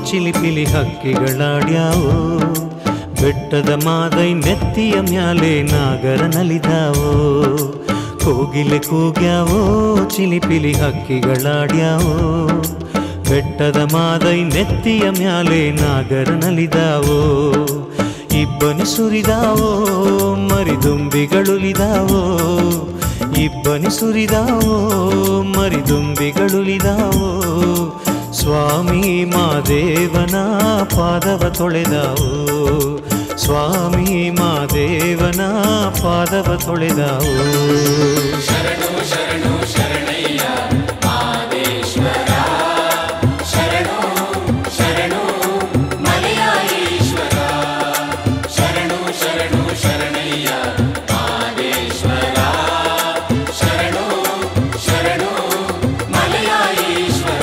ಚಿಲಿಪಿಲಿ ಹಕ್ಕಿಗಳಾಡ್ಯಾವೋ ಬೆಟ್ಟದ ಮಾದೈ ನೆತ್ತಿಯ ಮ್ಯಾಲೆ ನಾಗರ ನಲಿದಾವೋ ಕೋಗಿಲೆ ಕೂಗ್ಯಾವೋ ಚಿಲಿಪಿಲಿ ಹಕ್ಕಿಗಳಾಡ್ಯಾವೋ ಬೆಟ್ಟದ ಮಾದೈ ನೆತ್ತಿಯ ಮ್ಯಾಲೆ ನಾಗರ ನಲಿದಾವೋ ಇಬ್ಬನಿ ಸುರಿದಾವೋ ಮರಿದುಂಬಿಗಳುಲಿದಾವೋ ಇಬ್ಬನಿ ಸುರಿದಾವೋ ಮರಿದುಂಬಿಗಳುಲಿದಾವೋ ಸ್ವಾಮಿ ಮಾದೇವನ ಪಾದವ ತೊಳೆದಾವೋ ಸ್ವಾಮಿ ಮಾದೇವನ ಪಾದವ ತೊಳೆದಾವೋ ಶರಣು ಶರಣು ಶರಣಯ್ಯ ಮಾದೇಶ್ವರ ಶರಣು ಶರಣು ಮಲೆಯ ಈಶ್ವರ ಶರಣು ಶರಣು ಶರಣಯ್ಯ ಮಾದೇಶ್ವರ ಶರಣು ಶರಣು ಮಲೆಯ ಈಶ್ವರ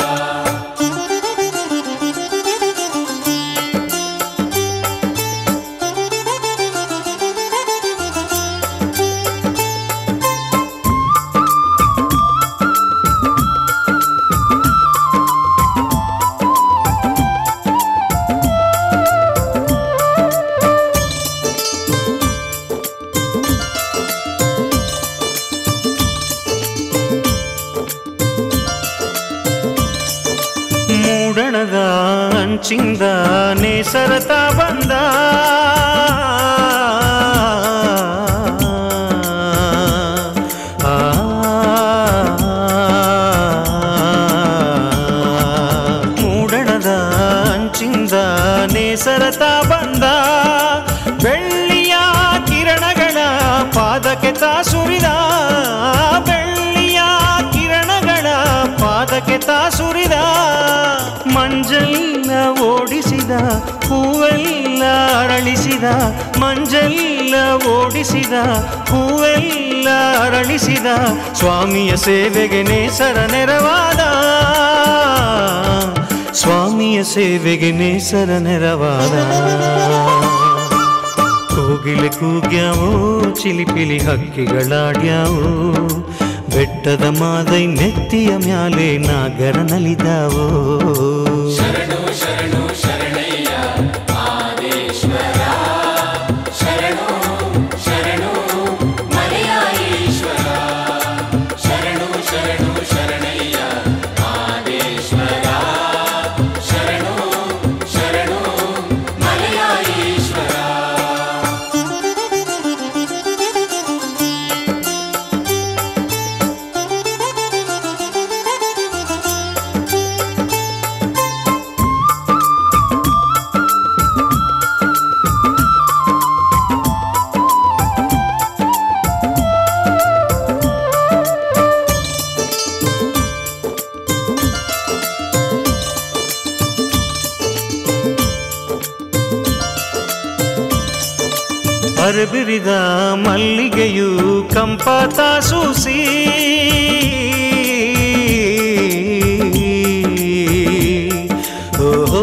ಮೂಡಣದ ಅಂಚಿಂದ ನೇಸರತ ಬಂದ ಆ, ಮೂಡಣದ ಅಂಚಿಂದ ನೇಸರತ ಬಂದ ಬೆಳ್ಳಿಯ ಕಿರಣಗಳ ಪಾದಕ್ಕೆ ತಾ ಸುರಿದ ಬೆಳ್ಳಿಯ ಕಿರಣಗಳ ಪಾದಕ್ಕೆ ತಾ ಸುರಿದ ಮಂಜಲ್ಲ ಓಡಿಸಿದ ಹೂವೆಲ್ಲ ಅರಳಿಸಿದ ಮಂಜಲ್ಲ ಓಡಿಸಿದ ಹೂವೆಲ್ಲ ಅರಳಿಸಿದ ಸ್ವಾಮಿಯ ಸೇವೆಗೆ ನೇಸರ ನೆರವಾದ ಸ್ವಾಮಿಯ ಸೇವೆಗೆ ನೇಸರ ನೆರವಾದ ಕೋಗಿಲೆ ಕೂಗ್ಯಾವೋ ಚಿಲಿಪಿಲಿ ಹಕ್ಕಿಗಳಾಡ್ಯಾವೋ ಬೆಟ್ಟದ ಮಾದೈ ನೆತ್ತಿಯ ಮ್ಯಾಲೆ ನಾಗರ ನಲಿದಾವೋ ಶರಣು ಶರಣು ಶರಣಯ್ಯ ಮಾದೇಶ್ವರ ಶರಣು ಶರಣು ಮಲೆಯ ಈಶ್ವರ ಶರಣು ಶರಣು ಶರಣಯ್ಯ ಮಾದೇಶ್ವರ ಶರಣು ಶರಣು ಮಲೆಯ ಈಶ್ವರ ಅರಬಿರಿದ ಮಲ್ಲಿಗೆಯು ಕಂಪಾತ ಸೂಸಿ ಓಹೋ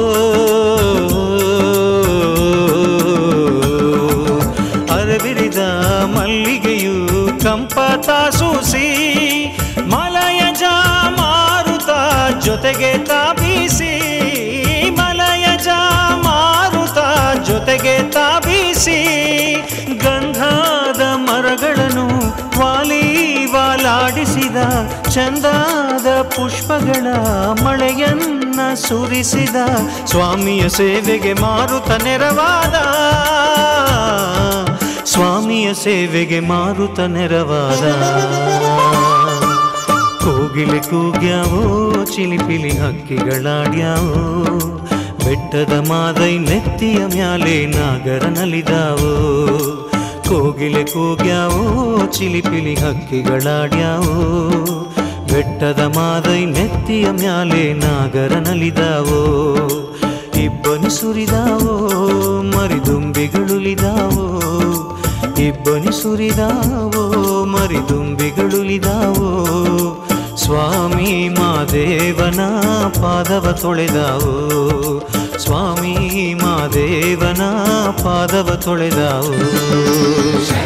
ಅರಬಿರಿದ ಮಲ್ಲಿಗೆಯು ಕಂಪಾತ ಸೂಸಿ ಮಲಯಜ ಮಾರುತ ಜೊತೆಗೆ ತಾಬೀಸಿ ಮಲಯಜ ಮಾರುತ ಜೊತೆಗೆ ತಾಬೀಸಿ ಗಂಧಾದ ಮರಗಳನ್ನು ವಾಲಿ ವಾಲಾಡಿಸಿದ ಚಂದಾದ ಪುಷ್ಪಗಳ ಮಳೆಯನ್ನ ಸುರಿಸಿದ ಸ್ವಾಮಿಯ ಸೇವೆಗೆ ಮಾರುತ ನೆರವಾದ ಸ್ವಾಮಿಯ ಸೇವೆಗೆ ಮಾರುತ ನೆರವಾದ ಕೋಗಿಲೆ ಕೂಗ್ಯಾವೋ ಚಿಲಿಪಿಲಿ ಹಕ್ಕಿಗಳಾಡ್ಯಾವೋ ಬೆಟ್ಟದ ಮಾದೈ ನೆತ್ತಿಯ ಮ್ಯಾಲೆ ನಾಗರ ನಲಿದಾವೋ ಕೋಗಿಲೆ ಕೂಗ್ಯಾವೋ ಚಿಲಿಪಿಲಿ ಹಕ್ಕಿಗಳಾಡ್ಯಾವೋ ಬೆಟ್ಟದ ಮಾದೈ ನೆತ್ತಿಯ ಮ್ಯಾಲೆ ನಾಗರ ನಲಿದಾವೋ ಇಬ್ಬನಿ ಸುರಿದಾವೋ ಮರಿದುಂಬಿಗಳುಲಿದಾವೋ ಇಬ್ಬನಿ ಸುರಿದಾವೋ ಮರಿದುಂಬಿಗಳುಲಿದಾವೋ ಸ್ವಾಮಿ ಮಾದೇವನ ಪಾದವ ತೊಳೆದಾವೋ ಸ್ವಾಮಿ ಮಾದೇವನ ಪಾದವ ತೊಳೆದಾವೋ ಶರಣು